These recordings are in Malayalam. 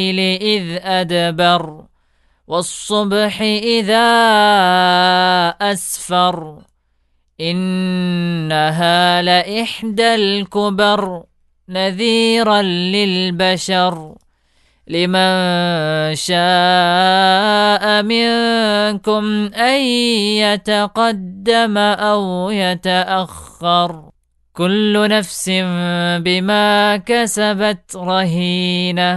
إذ أدبر والصبح إذا أسفر إنها لإحدى الكبر نذيرا للبشر لمن شاء منكم أن يتقدم أو يتأخر كل نفس بما كسبت رهينه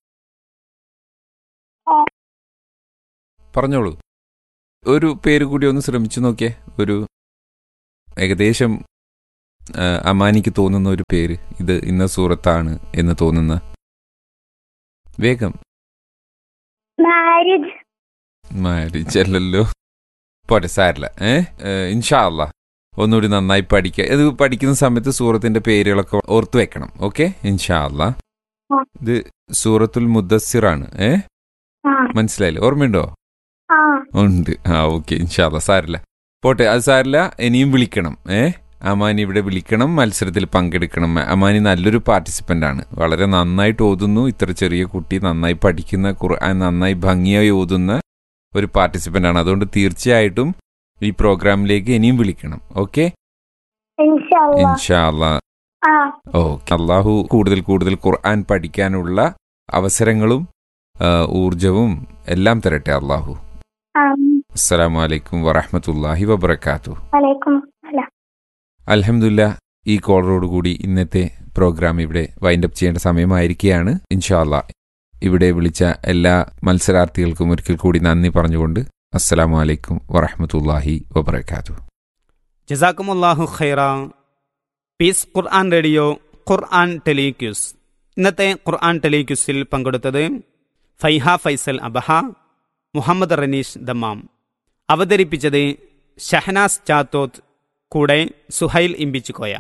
പറഞ്ഞോളൂ ഒരു പേര് കൂടി ഒന്ന് ശ്രമിച്ചു നോക്കിയേ ഒരു ഏകദേശം ആ, അമാനിക്ക് തോന്നുന്ന ഒരു പേര് ഇത് ഇന്ന സൂറത്താണ് എന്ന് തോന്നുന്ന വേഗം മാരിജ് മാരേജ് അല്ലല്ലോ പോട്ടെ സാരില്ല ഏ ഇൻഷാ അല്ലാ ഒന്നുകൂടി നന്നായി പഠിക്കുക ഇത് പഠിക്കുന്ന സമയത്ത് സൂറത്തിന്റെ പേരുകളൊക്കെ ഓർത്തു വെക്കണം ഓക്കെ ഇൻഷാ അല്ലാ ആ. ഇത് സൂറത്തുൽ മുദ്ദസ്സിറാണ് ഏ ആ മനസ്സിലായില്ലേ ഓർമ്മയുണ്ടോ ആ ഉണ്ട് ആ ഓക്കെ ഇൻഷാല്ല സാരില്ല പോട്ടെ അത് സാരില്ല ഇനിയും വിളിക്കണം ഏ അമാനി ഇവിടെ വിളിക്കണം മത്സരത്തിൽ പങ്കെടുക്കണം അമാനി നല്ലൊരു പാർട്ടിസിപ്പന്റ് ആണ് വളരെ നന്നായിട്ട് ഓതുന്നു ഇത്ര ചെറിയ കുട്ടി നന്നായി പഠിക്കുന്ന ഖുർആൻ നന്നായി ഭംഗിയായി ഓതുന്ന ഒരു പാർട്ടിസിപ്പന്റ് ആണ് അതുകൊണ്ട് തീർച്ചയായിട്ടും ഈ പ്രോഗ്രാമിലേക്ക് ഇനിയും വിളിക്കണം ഓക്കെ ഇൻഷാല്ലാ ഇൻഷാല്ല ആ ഓക്കെ അള്ളാഹു കൂടുതൽ കൂടുതൽ ഖുർആൻ പഠിക്കാനുള്ള അവസരങ്ങളും ആ, ഊർജവും എല്ലാം തരട്ടെ അള്ളാഹു ആമീൻ. അസ്സലാമു അലൈക്കും വറഹമത്തല്ലാഹി വബർക്കാത്തു വലൈക്കും സലാം അൽഹംദുലില്ലാ ഈ കോളറോടുകൂടി ഇന്നത്തെ പ്രോഗ്രാം ഇവിടെ വൈൻഡപ്പ് ചെയ്യേണ്ട സമയമായിരിക്കുകയാണ് ഇൻഷാല്ല ഇവിടെ വിളിച്ച എല്ലാ മത്സരാർത്ഥികൾക്കും ഒരിക്കൽ കൂടി നന്ദി പറഞ്ഞുകൊണ്ട് അസ്സലാമു അലൈക്കും വറഹമത്തല്ലാഹി വബർക്കാത്തു ജസാക്കുമുല്ലാഹു ഖൈറ പീസ് ഖുർആൻ റേഡിയോ ഖുർആൻ ടെലിക്യൂസ് ഇന്നത്തെ ഖുർആൻ ടെലിക്യൂസിൽ പങ്കെടുത്തത് ഫൈഹ ഫൈസൽ അബഹ മുഹമ്മദ് റനീഷ് ദമാം അവതരിപ്പിച്ചത് ഷഹനാസ് ചാത്തോത്ത് കൂടെ സുഹൈൽ ഇമ്പിച്ചുകോയ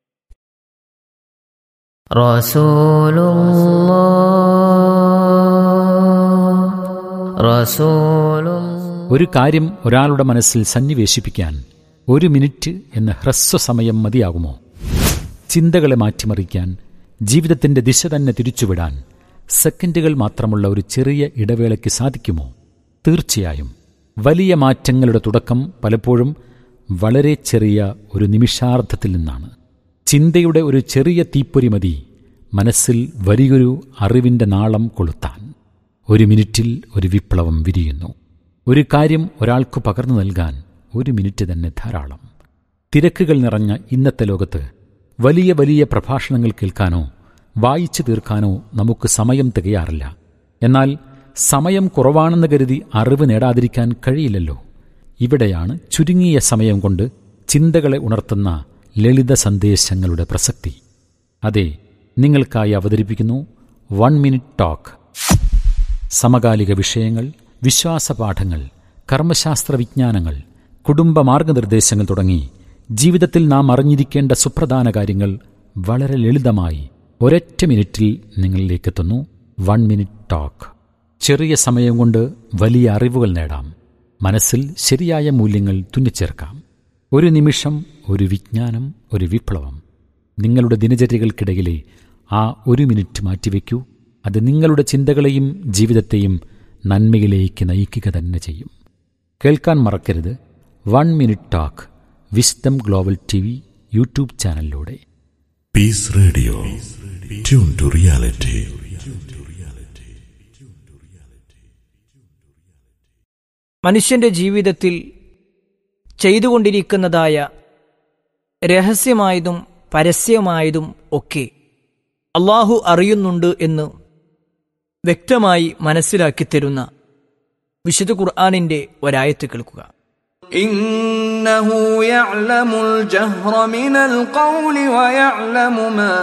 رسول الله رسول الله ഒരു കാര്യം ഒരാളുടെ മനസ്സിൽ സന്നിവേശിപ്പിക്കാൻ ഒരു മിനിറ്റ് എന്ന ഹ്രസ്വസമയം മതിയാകുമോ ചിന്തകളെ മാറ്റിമറിക്കാൻ ജീവിതത്തിന്റെ ദിശ തന്നെ തിരിച്ചുവിടാൻ സെക്കൻഡുകൾ മാത്രമുള്ള ഒരു ചെറിയ ഇടവേളയ്ക്ക് സാധിക്കുമോ തീർച്ചയായും വലിയ മാറ്റങ്ങളുടെ തുടക്കം പലപ്പോഴും വളരെ ചെറിയ ഒരു നിമിഷാർദ്ധത്തിൽ നിന്നാണ് ചിന്തയുടെ ഒരു ചെറിയ തീപ്പൊരി മതി മനസ്സിൽ വലിയൊരു അറിവിന്റെ നാളം കൊളുത്താൻ ഒരു മിനിറ്റിൽ ഒരു വിപ്ലവം വിരിയുന്നു ഒരു കാര്യം ഒരാൾക്ക് പകർന്നു നൽകാൻ ഒരു മിനിറ്റ് തന്നെ ധാരാളം തിരക്കുകൾ നിറഞ്ഞ ഇന്നത്തെ ലോകത്ത് വലിയ വലിയ പ്രഭാഷണങ്ങൾ കേൾക്കാനോ വായിച്ചു തീർക്കാനോ നമുക്ക് സമയം തികയാറില്ല എന്നാൽ സമയം കുറവാണെന്ന് കരുതി അറിവ് നേടാതിരിക്കാൻ കഴിയില്ലല്ലോ ഇവിടെയാണ് ചുരുങ്ങിയ സമയം കൊണ്ട് ചിന്തകളെ ഉണർത്തുന്ന ലളിത സന്ദേശങ്ങളുടെ പ്രസക്തി അതെ നിങ്ങൾക്കായി അവതരിപ്പിക്കുന്നു വൺ മിനിറ്റ് ടോക്ക് സമകാലിക വിഷയങ്ങൾ വിശ്വാസപാഠങ്ങൾ കർമ്മശാസ്ത്ര വിജ്ഞാനങ്ങൾ കുടുംബ മാർഗനിർദ്ദേശങ്ങൾ തുടങ്ങി ജീവിതത്തിൽ നാം അറിഞ്ഞിരിക്കേണ്ട സുപ്രധാന കാര്യങ്ങൾ വളരെ ലളിതമായി ഒരൊറ്റ മിനിറ്റിൽ നിങ്ങളിലേക്കെത്തുന്നു വൺ മിനിറ്റ് ടോക്ക് ചെറിയ സമയം കൊണ്ട് വലിയ അറിവുകൾ നേടാം മനസ്സിൽ ശരിയായ മൂല്യങ്ങൾ തുന്നിച്ചേർക്കാം ഒരു നിമിഷം ഒരു വിജ്ഞാനം ഒരു വിപ്ലവം നിങ്ങളുടെ ദിനചര്യകൾക്കിടയിലെ ആ ഒരു മിനിറ്റ് മാറ്റിവെക്കൂ അത് നിങ്ങളുടെ ചിന്തകളെയും ജീവിതത്തെയും നന്മയിലേക്ക് നയിക്കുക തന്നെ ചെയ്യും കേൾക്കാൻ മറക്കരുത് one minute talk wisdom global T V YouTube ചാനലിലൂടെ Peace Radio. Tune to reality. മനുഷ്യന്റെ ജീവിതത്തിൽ ചെയ്തുകൊണ്ടിരിക്കുന്നതായ രഹസ്യമായതും പരസ്യമായതും ഒക്കെ അള്ളാഹു അറിയുന്നുണ്ട് എന്ന് വ്യക്തമായി മനസ്സിലാക്കി തരുന്ന വിശുദ്ധ ഖുർആാനിന്റെ ഒരായത്ത് കേൾക്കുക إنه يعلم الجهر من القول ويعلم ما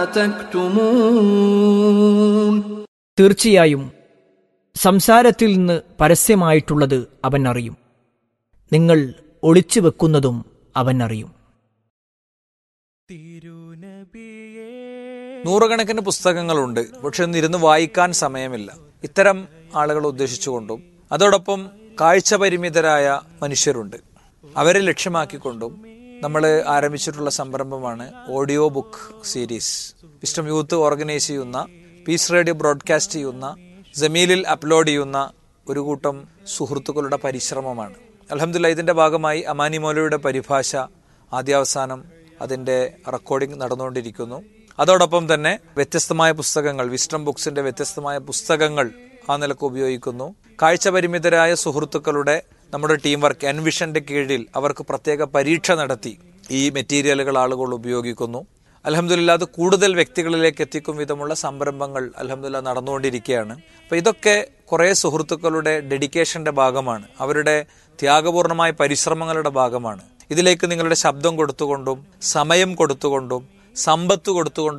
تكتمون തീർച്ചയായും സംസാരത്തിൽ നിന്ന് പരസ്യമായിട്ടുള്ളത് അവൻ അറിയും നിങ്ങൾ ഒളിച്ചു വെക്കുന്നതും അവൻ അറിയും നൂറുകണക്കിന് പുസ്തകങ്ങളുണ്ട് പക്ഷെ ഒന്നിരുന്ന് വായിക്കാൻ സമയമില്ല ഇത്തരം ആളുകൾ ഉദ്ദേശിച്ചുകൊണ്ടും അതോടൊപ്പം കാഴ്ച പരിമിതരായ മനുഷ്യരുണ്ട് അവരെ ലക്ഷ്യമാക്കിക്കൊണ്ടും നമ്മൾ ആരംഭിച്ചിട്ടുള്ള സംരംഭമാണ് audio book series wisdom youth organise ചെയ്യുന്ന പീസ് റേഡിയോ ബ്രോഡ്കാസ്റ്റ് ചെയ്യുന്ന ജമീലിൽ അപ്ലോഡ് ചെയ്യുന്ന ഒരു കൂട്ടം സുഹൃത്തുക്കളുടെ പരിശ്രമമാണ് അലഹമില്ല ഇതിന്റെ ഭാഗമായി അമാനി മൗലയുടെ പരിഭാഷ ആദ്യാവസാനം അതിന്റെ റെക്കോർഡിംഗ് നടന്നുകൊണ്ടിരിക്കുന്നു അതോടൊപ്പം തന്നെ വ്യത്യസ്തമായ പുസ്തകങ്ങൾ വിസ്റ്റം ബുക്സിന്റെ വ്യത്യസ്തമായ പുസ്തകങ്ങൾ ആ നിലക്ക് ഉപയോഗിക്കുന്നു കാഴ്ച പരിമിതരായ സുഹൃത്തുക്കളുടെ നമ്മുടെ ടീം വർക്ക് എൻവിഷന്റെ കീഴിൽ അവർക്ക് പ്രത്യേക പരീക്ഷ നടത്തി ഈ മെറ്റീരിയലുകൾ ആളുകൾ ഉപയോഗിക്കുന്നു അലഹമില്ല അത് കൂടുതൽ വ്യക്തികളിലേക്ക് എത്തിക്കും വിധമുള്ള സംരംഭങ്ങൾ അലഹമില്ല നടന്നുകൊണ്ടിരിക്കുകയാണ് അപ്പൊ ഇതൊക്കെ കുറെ സുഹൃത്തുക്കളുടെ ഡെഡിക്കേഷന്റെ ഭാഗമാണ് അവരുടെ ത്യാഗപൂർണമായ പരിശ്രമങ്ങളുടെ ഭാഗമാണ് ഇതിലേക്ക് നിങ്ങളുടെ ശബ്ദം കൊടുത്തുകൊണ്ടും സമയം കൊടുത്തുകൊണ്ടും സമ്പത്ത് കൊടുത്തുകൊണ്ടും